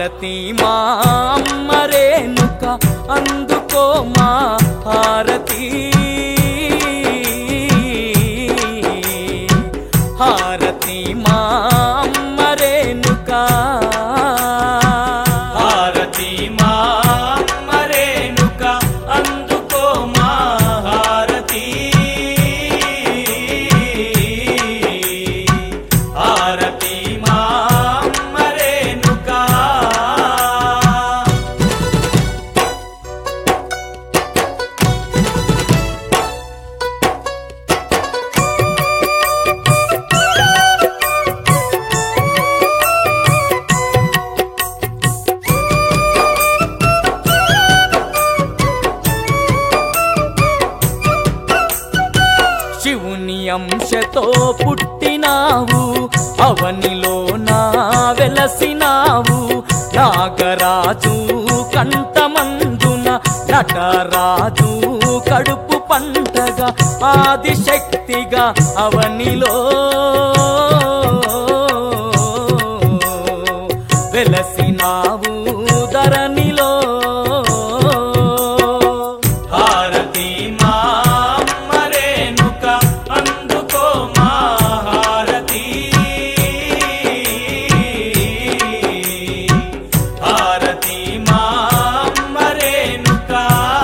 హారతి మా అమ్మ రేణుక అందుకో మా హారతి హారతి మా అమ్మ రేణుక హారతి మా మరేనుక అందుకో మా హారతి హారతి మా మరేనుక శివుని అంశతో పుట్టినావు అవనిలో నా వెలసినావు నాగరాజు కంఠమందున నటరాజు కడుపు పంటగా ఆదిశక్తిగా అవనిలో వెలసినావు ధరణిలో హారతి మా మరేనుక అందుకో మా హారతి హారతి మా మరేనుక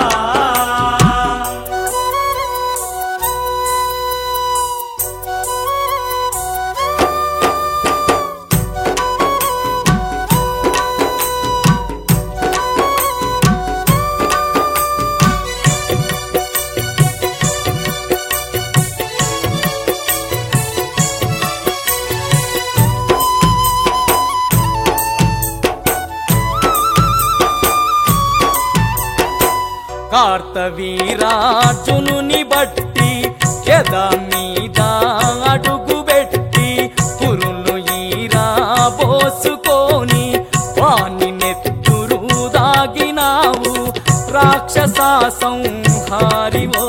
కార్తవీరార్జునుని బట్టి ఎద మీద అడుగు పెట్టి పురులు ఈరా పోసుకొని వాణి నెత్తురు దాగినావు రాక్షస సంహారివో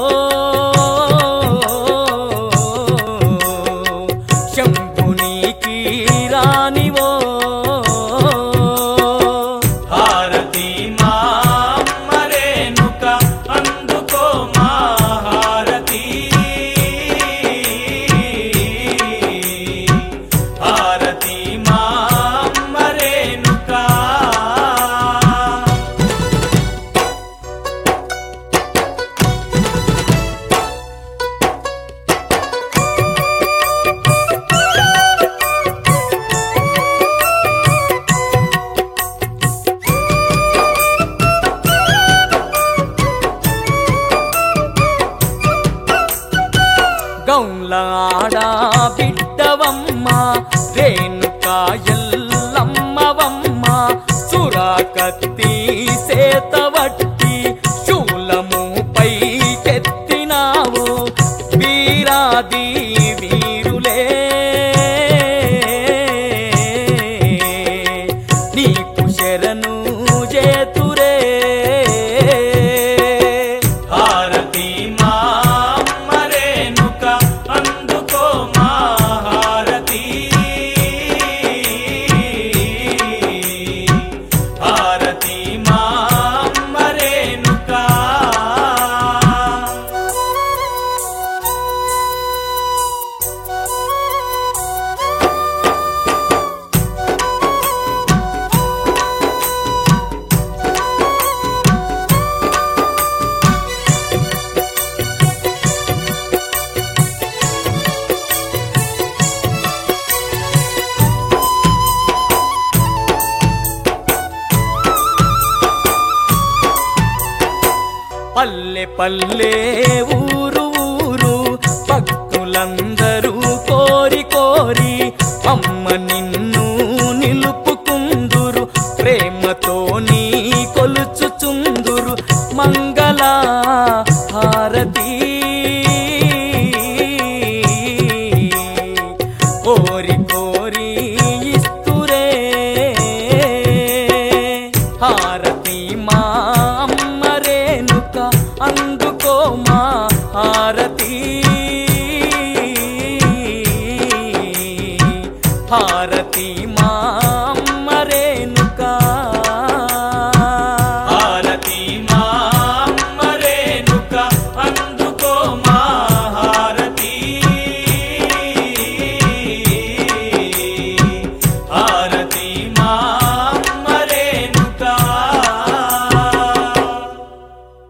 శంభునికి రానివో హారతి మా మరేనుక అందుకో మా హారతి హారతి మా మరేనుక గౌలాడా బిడ్డవమ్మ రేణుకా ఎల్లమ్మవమ్మ సురాకత్తి సేతవట్టి శూలము పై కెత్తినావు వీరాది వీరులే నీకు శరణు చేతురే హారతి మా మరేనుక అందుకో మా హారతి హారతి మా మరేనుక పల్లె పల్లె ఊరు ఊరు భక్తులందరూ కోరి కోరి అమ్మ నిన్ను నిలుపుకుందురు ప్రేమతో నీ కొలుచుచుందురు మంగళ హారతి కోరి కోరి ఇస్తురే హారతి మా అమ్మ రేణుక అందుకో మా హారతి హారతి